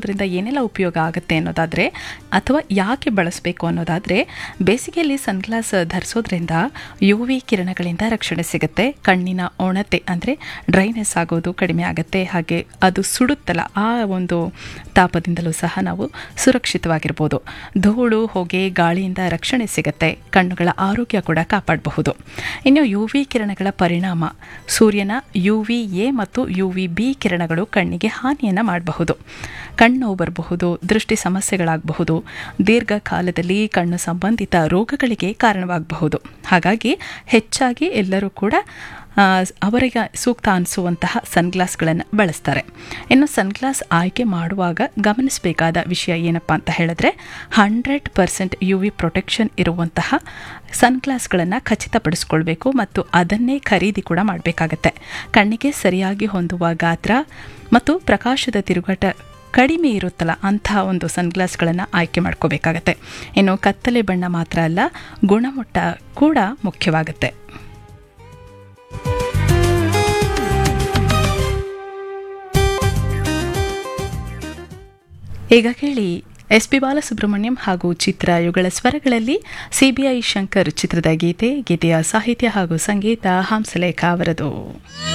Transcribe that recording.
ಬಳಸೋದ್ರಿಂದ ಏನೆಲ್ಲ ಉಪಯೋಗ ಆಗುತ್ತೆ ಅನ್ನೋದಾದರೆ ಅಥವಾ ಯಾಕೆ ಬಳಸಬೇಕು ಅನ್ನೋದಾದರೆ ಬೇಸಿಗೆಯಲ್ಲಿ ಸನ್ಗ್ಲಾಸ್ ಧರಿಸೋದ್ರಿಂದ ಯು ವಿ ಕಿರಣಗಳಿಂದ ರಕ್ಷಣೆ ಸಿಗುತ್ತೆ ಕಣ್ಣಿನ ಒಣತೆ ಅಂದರೆ ಡ್ರೈನೆಸ್ ಆಗೋದು ಕಡಿಮೆ ಆಗುತ್ತೆ ಹಾಗೆ ಅದು ಸುಡುತ್ತಲ್ಲ ಆ ಒಂದು ತಾಪದಿಂದಲೂ ಸಹ ನಾವು ಸುರಕ್ಷಿತವಾಗಿರ್ಬೋದು ಧೂಳು ಹೊಗೆ ಗಾಳಿಯಿಂದ ರಕ್ಷಣೆ ಸಿಗುತ್ತೆ ಕಣ್ಣುಗಳ ಆರೋಗ್ಯ ಕೂಡ ಕಾಪಾಡಬಹುದು ಇನ್ನು ಯು ವಿ ಕಿರಣಗಳ ಪರಿಣಾಮ ಸೂರ್ಯನ ಯು ವಿ ಎ ಮತ್ತು ಯು ವಿ ಬಿ ಕಿರಣಗಳು ಕಣ್ಣಿಗೆ ಹಾನಿಯನ್ನು ಮಾಡಬಹುದು ಕಣ್ಣು ಬರಬಹುದು ದೃಷ್ಟಿ ಸಮಸ್ಯೆಗಳಾಗಬಹುದು ದೀರ್ಘಕಾಲದಲ್ಲಿ ಕಣ್ಣು ಸಂಬಂಧಿತ ರೋಗಗಳಿಗೆ ಕಾರಣವಾಗಬಹುದು ಹಾಗಾಗಿ ಹೆಚ್ಚಾಗಿ ಎಲ್ಲರೂ ಕೂಡ ಆ, ಅವರಿಗೆ ಸೂಕ್ತ ಅನಿಸುವಂತಹ ಸನ್ಗ್ಲಾಸ್ಗಳನ್ನು ಬಳಸ್ತಾರೆ ಇನ್ನು ಸನ್ಗ್ಲಾಸ್ ಆಯ್ಕೆ ಮಾಡುವಾಗ ಗಮನಿಸಬೇಕಾದ ವಿಷಯ ಏನಪ್ಪ ಅಂತ ಹೇಳಿದ್ರೆ hundred percent U V protection ಇರುವಂತಹ ಸನ್ಗ್ಲಾಸ್ಗಳನ್ನು ಖಚಿತಪಡಿಸ್ಕೊಳ್ಬೇಕು ಮತ್ತು ಅದನ್ನೇ ಖರೀದಿ ಕೂಡ ಮಾಡಬೇಕಾಗತ್ತೆ ಕಣ್ಣಿಗೆ ಸರಿಯಾಗಿ ಹೊಂದುವ ಗಾತ್ರ ಮತ್ತು ಪ್ರಕಾಶದ ತಿರುಗಾಟ ಕಡಿಮೆ ಇರುತ್ತಲ್ಲ ಅಂಥ ಒಂದು ಸನ್ಗ್ಲಾಸ್ಗಳನ್ನು ಆಯ್ಕೆ ಮಾಡ್ಕೋಬೇಕಾಗತ್ತೆ ಇನ್ನು ಕತ್ತಲೆ ಬಣ್ಣ ಮಾತ್ರ ಅಲ್ಲ ಗುಣಮಟ್ಟ ಕೂಡ ಮುಖ್ಯವಾಗುತ್ತೆ ಈಗ ಕೇಳಿ ಎಸ್ ಪಿ ಬಾಲಸುಬ್ರಹ್ಮಣ್ಯಂ ಹಾಗೂ ಚಿತ್ರ ಇವುಗಳ ಸ್ವರಗಳಲ್ಲಿ ಸಿಬಿಐ ಶಂಕರ್ ಚಿತ್ರದ ಗೀತೆ ಗೀತೆಯ ಸಾಹಿತ್ಯ ಹಾಗೂ ಸಂಗೀತ ಹಂಸಲೇಖ ಅವರದು